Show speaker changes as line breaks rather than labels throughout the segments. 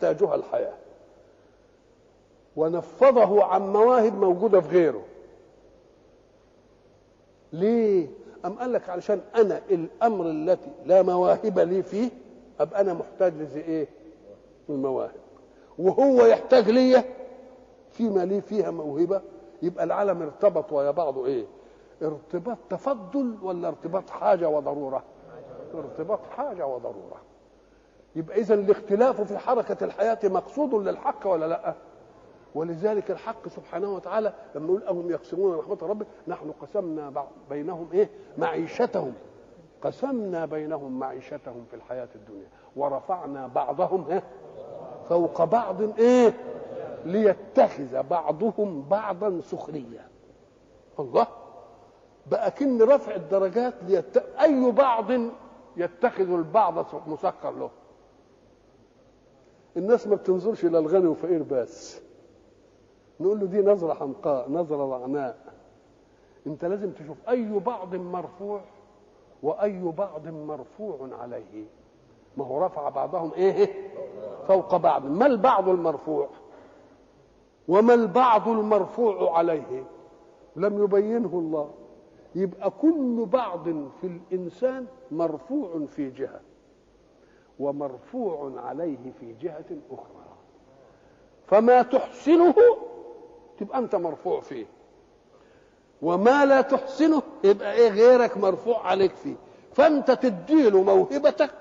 تحتاجها الحياه ونفضه عن مواهب موجوده في غيره ليه أم قال لك علشان أنا الأمر التي لا مواهب لي فيه أبقى أنا محتاج لزي إيه؟ المواهب وهو يحتاج ليا فيما لي فيها موهبة يبقى العالم ارتبط ويا بعضه إيه؟ ارتباط تفضل ولا ارتباط حاجة وضرورة؟ ارتباط حاجة وضرورة يبقى إذا الاختلاف في حركة الحياة مقصود للحق ولا لأ؟ ولذلك الحق سبحانه وتعالى لما يقول أهم يقسمون رحمة ربك نحن قسمنا بينهم إيه معيشتهم قسمنا بينهم معيشتهم في الحياة الدنيا ورفعنا بعضهم إيه فوق بعض إيه ليتخذ بعضهم بعضا سخريا الله بقى كن رفع الدرجات ليت... أي بعض يتخذ البعض مسخر له الناس ما بتنظرش إلى الغني وفقير بس نقول له دي نظرة حمقاء نظرة رعناء انت لازم تشوف اي بعض مرفوع واي بعض مرفوع عليه ما هو رفع بعضهم ايه فوق بعض ما البعض المرفوع وما البعض المرفوع عليه لم يبينه الله يبقى كل بعض في الانسان مرفوع في جهه ومرفوع عليه في جهه اخرى فما تحسنه تبقى انت مرفوع فيه وما لا تحسنه يبقى ايه غيرك مرفوع عليك فيه فانت تديله موهبتك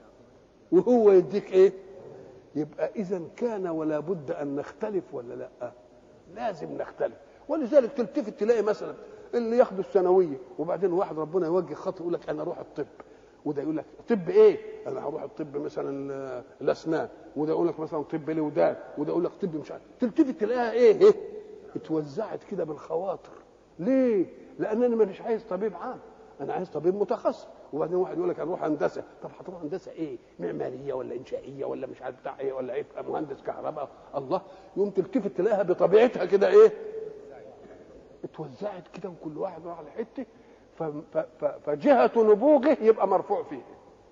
وهو يديك ايه يبقى اذا كان ولا بد ان نختلف ولا لا لازم نختلف ولذلك تلتفت تلاقي مثلا اللي ياخدوا الثانويه وبعدين واحد ربنا يوجه خطوه يقول لك انا اروح الطب وده يقول لك طب ايه؟ انا هروح الطب مثلا الاسنان وده يقول لك مثلا طب الودان وده يقول لك طب مش عارف تلتفت تلاقيها ايه؟ ايه؟ اتوزعت كده بالخواطر ليه؟ لان انا مش عايز طبيب عام انا عايز طبيب متخصص وبعدين واحد يقول لك هنروح هندسه طب هتروح هندسه ايه؟ معماريه ولا انشائيه ولا مش عارف بتاع ايه ولا ايه مهندس كهرباء الله يقوم تلتفت تلاقيها بطبيعتها كده ايه؟ اتوزعت كده وكل واحد راح لحته فجهة نبوغه يبقى مرفوع فيه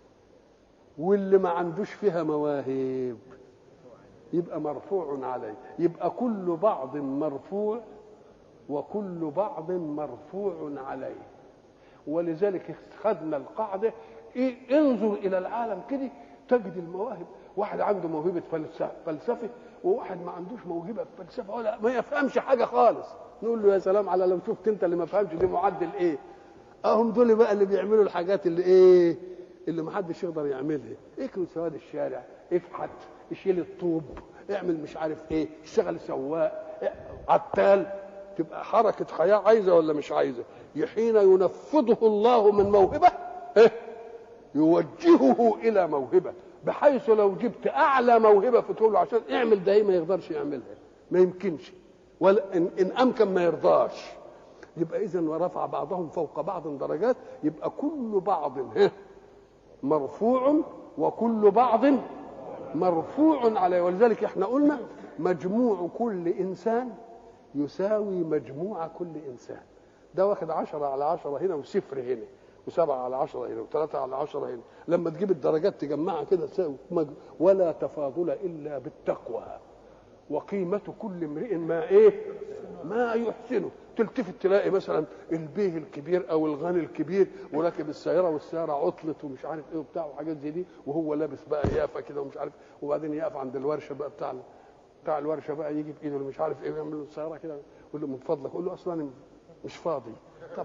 واللي ما عندوش فيها مواهب يبقى مرفوع عليه يبقى كل بعض مرفوع وكل بعض مرفوع عليه ولذلك خدنا القاعدة إيه انظر إلى العالم كده تجد المواهب واحد عنده موهبة فلسفة وواحد ما عندوش موهبة في فلسفة ولا ما يفهمش حاجة خالص نقول له يا سلام على لو شفت انت اللي ما فهمش دي معدل ايه اهم دول بقى اللي بيعملوا الحاجات اللي ايه اللي ما حدش يقدر يعملها اكل سواد الشارع افحت يشيل الطوب اعمل مش عارف ايه اشتغل سواق عتال تبقى حركة حياة عايزة ولا مش عايزة حين ينفضه الله من موهبة إيه؟ يوجهه إلى موهبة بحيث لو جبت أعلى موهبة فتقول له عشان اعمل ده ما يقدرش يعملها ما يمكنش ولا إن, إن أمكن ما يرضاش يبقى اذا ورفع بعضهم فوق بعض درجات يبقى كل بعض مرفوع وكل بعض مرفوع عليه ولذلك احنا قلنا مجموع كل انسان يساوي مجموع كل انسان ده واخد عشرة على عشرة هنا وصفر هنا وسبعة على عشرة هنا وثلاثة على عشرة هنا لما تجيب الدرجات تجمعها كده تساوي ولا تفاضل إلا بالتقوى وقيمة كل امرئ ما إيه ما يحسنه تلتفت تلاقي مثلا البيه الكبير او الغني الكبير وراكب السياره والسياره عطلت ومش عارف ايه وبتاع وحاجات زي دي وهو لابس بقى يافه كده ومش عارف وبعدين يقف عند الورشه بقى بتاع بتاع الورشه بقى يجي في ايده مش عارف ايه ويعمل له السياره كده يقول له من فضلك يقول له اصلا مش فاضي طب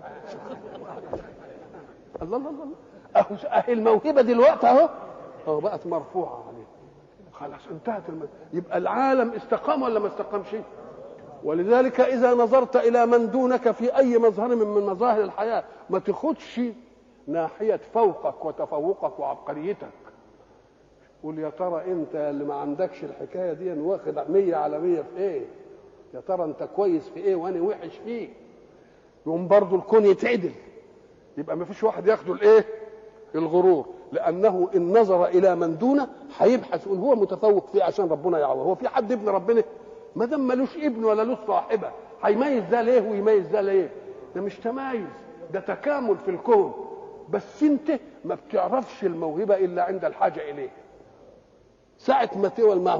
الله الله الله اهو اهي الموهبه دلوقتي اهو اهو بقت مرفوعه عليه خلاص انتهت الم... يبقى العالم استقام ولا ما استقامش؟ ولذلك إذا نظرت إلى من دونك في أي مظهر من مظاهر الحياة ما تاخدش ناحية فوقك وتفوقك وعبقريتك قول يا ترى أنت اللي ما عندكش الحكاية دي واخد مية على مية في إيه يا ترى أنت كويس في إيه وأنا وحش فيه يقوم برضه الكون يتعدل يبقى ما فيش واحد ياخده الإيه الغرور لأنه إن نظر إلى من دونه هيبحث يقول هو متفوق فيه عشان ربنا يعوض هو في حد ابن ربنا ما دام ملوش ابن ولا له صاحبه هيميز ده ليه ويميز ده ليه ده مش تمايز ده تكامل في الكون بس انت ما بتعرفش الموهبه الا عند الحاجه اليه ساعه ما تولى